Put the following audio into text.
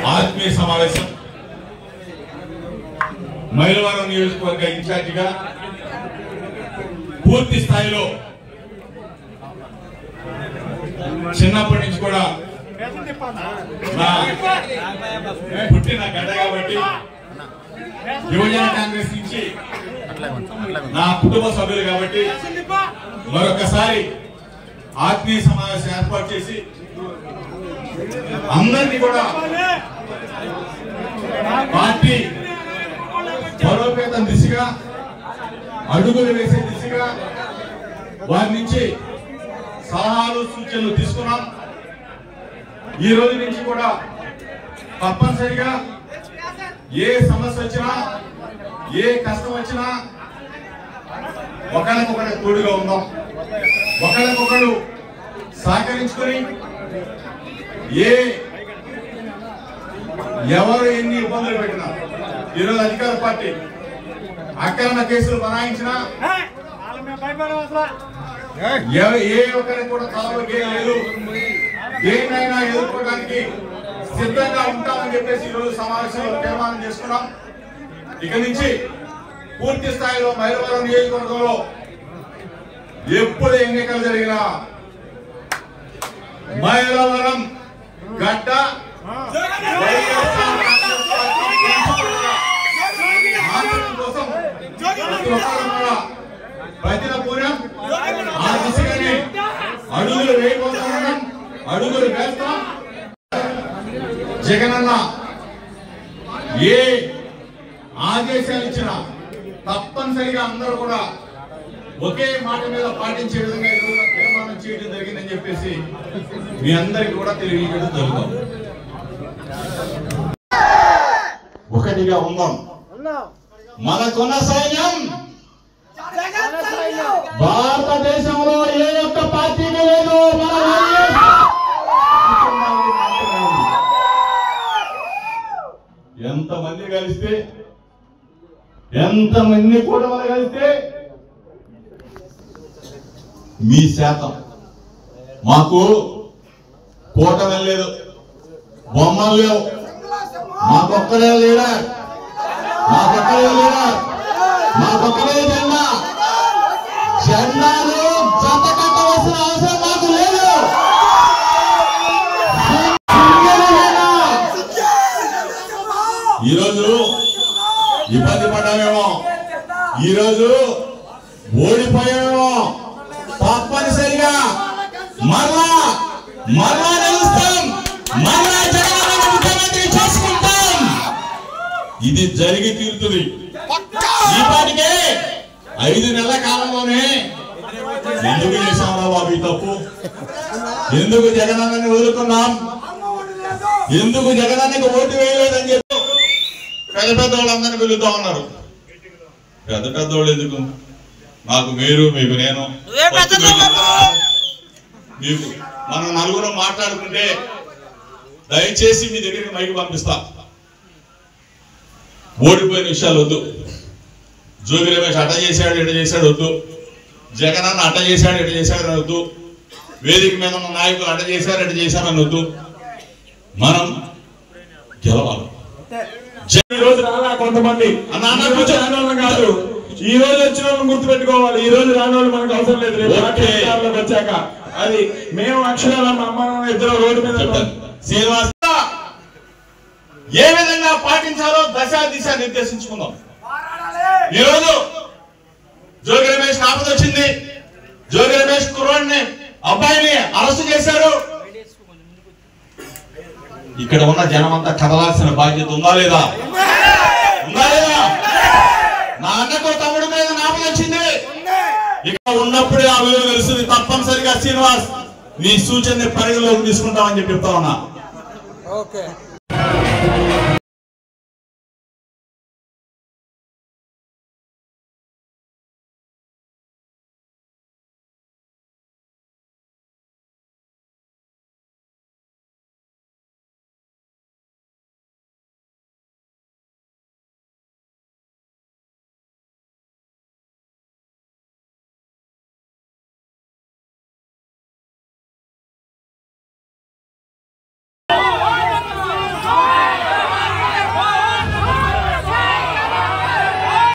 ఆత్మీయ సమావేశం మైలవరం నియోజకవర్గ ఇన్ఛార్జిగా పూర్తి స్థాయిలో చిన్నప్పటి నుంచి కూడా నా పుట్టిన గడ్డ కాబట్టి యువజన కాంగ్రెస్ నుంచి నా కుటుంబ సభ్యులు కాబట్టి మరొకసారి ఆత్మీయ సమావేశం ఏర్పాటు చేసి అందరినీ కూడా పార్టీ బలోపేతం దిశగా అడుగులు వేసే దిశగా వారి నుంచి సలహాలు సూచనలు తీసుకున్నాం ఈ రోజు నుంచి కూడా తప్పనిసరిగా ఏ సమస్య వచ్చినా ఏ కష్టం వచ్చినా ఒకరికొకరు తోడుగా ఉందాం ఒకరికొకరు సహకరించుకొని ఏ ఎవరు ఎన్ని ఇబ్బందులు పెట్టినా ఈరోజు అధికార పార్టీ అక్రమ కేసులు బనాయించినా ఎవ- ఏ ఒక్కరికి కూడా తలవగే లేదు దేన్నైనా ఎదుర్కోవడానికి సిద్ధంగా ఉంటామని చెప్పేసి ఈరోజు సమావేశంలో తీర్మానం చేసుకున్నాం ఇక నుంచి పూర్తి స్థాయిలో మైలవరం నియోజకవర్గంలో ఎప్పుడు ఎన్నికలు జరిగినా మైలవరం గడ్డ వైఎస్ఆర్ కాంగ్రెస్ పార్టీ ప్రిన్సిపల్గా మార్చడం కోసం ప్రతి ఒక్కరూ కూడా ప్రజల పూర్వం ఆ దిశగానే అడుగులు వేయబోతున్నాం అడుగులు వేస్తాం జగనన్న ఏ ఆదేశాలు ఇచ్చినా తప్పనిసరిగా అందరూ కూడా ఒకే మాట మీద పాటించే విధంగా ఈ రోజున తీర్మానం చేయడం జరిగిందని చెప్పేసి మీ అందరికీ కూడా తెలియజేయడం జరుగుతుంది ఒకటిగా ఉందాం మనకున్న సైన్యం భారతదేశంలో ఏ ఒక్క పార్టీకి లేదు మన వైఎస్ కుటుంబానికి మాత్రమే ఉంది. ఎంతమంది కలిస్తే ఎంతమంది కూటమిలు కలిస్తే మీ శాతం మాకు కూటమి లేదు బొమ్మలు లేవు మాకొక్కడే లీడర్ మాకొక్కడే లీడర్ మాకొక్కడే జెండా జెండాలు జత కట్టవలసిన అవసరం మాకు లేదు సింగిల్ జెండా. ఈరోజు ఇబ్బంది పడ్డామేమో ఈరోజు ఓడిపోయామేమో తప్పనిసరిగా మరలా మరలా నిలుస్తాం మరలా జగన్ ముఖ్యమంత్రి చేసుకుంటాం ఇది జరిగి తీరుతుంది ఈ పాటికే ఐదు నెలల కాలంలోనే ఎందుకు చేశామరా బాబు ఈ తప్పు ఎందుకు జగనన్నని వదులుకున్నాం ఎందుకు జగనన్నకి ఓటు వేయలేదని చెప్పి పెద్ద పెద్ద వాళ్ళందరినీ పిలుస్తా ఉన్నారు పెద్ద పెద్ద వాళ్ళు ఎందుకు నాకు మీరు మీకు నేను నువ్వే పెద్ద మీకు మనం నలుగురు మాట్లాడుకుంటే దయచేసి మీ దగ్గరికి మైకి పంపిస్తా ఓడిపోయిన విషయాలు వద్దు జోగి రమేష్ అట చేశాడు ఇట చేశాడు వద్దు జగన్ అన్న అట చేశాడు ఇట చేశాడు అని వద్దు వేదిక మీద ఉన్న నాయకులు అట చేశారు ఇట చేశారని వద్దు మనం గెలవాలి ఈ రోజు రాలా కొంతమంది అన్న, అన్న, ఈ రోజు కూర్చో. రాని వాళ్ళం కాదు ఈ రోజు వచ్చిన వాళ్ళని గుర్తుపెట్టుకోవాలి ఈ రోజు రాని వాళ్ళు మనకు అవసరం లేదు రేపు ఓకే. పార్టీ అధికారంలోకి వచ్చాక అది మేము అక్షరాల మా అమ్మ నాన్న ఇద్దరు రోడ్డు మీద చెప్తాను శ్రీనివాస ఏ విధంగా పాటించాలో దశ దిశ నిర్దేశించుకుందాం ఈరోజు జోగి రమేష్ ఆపద వచ్చింది జోగి రమేష్ కుర్రాడిని అబ్బాయిని అరెస్ట్ చేశారు ఇక్కడ ఉన్న జనం అంతా కదలాల్సిన బాధ్యత ఉందా లేదా ఉందా లేదా నా అన్నకు తమ్ముడు మీద నాపద వచ్చింది ఇక్కడ ఉన్నప్పుడే ఆ విలువ తెలుస్తుంది తప్పనిసరిగా శ్రీనివాస్ నీ సూచనని పరిగణలోకి తీసుకుంటామని చెప్పి చెప్తా ఉన్నా ఓకే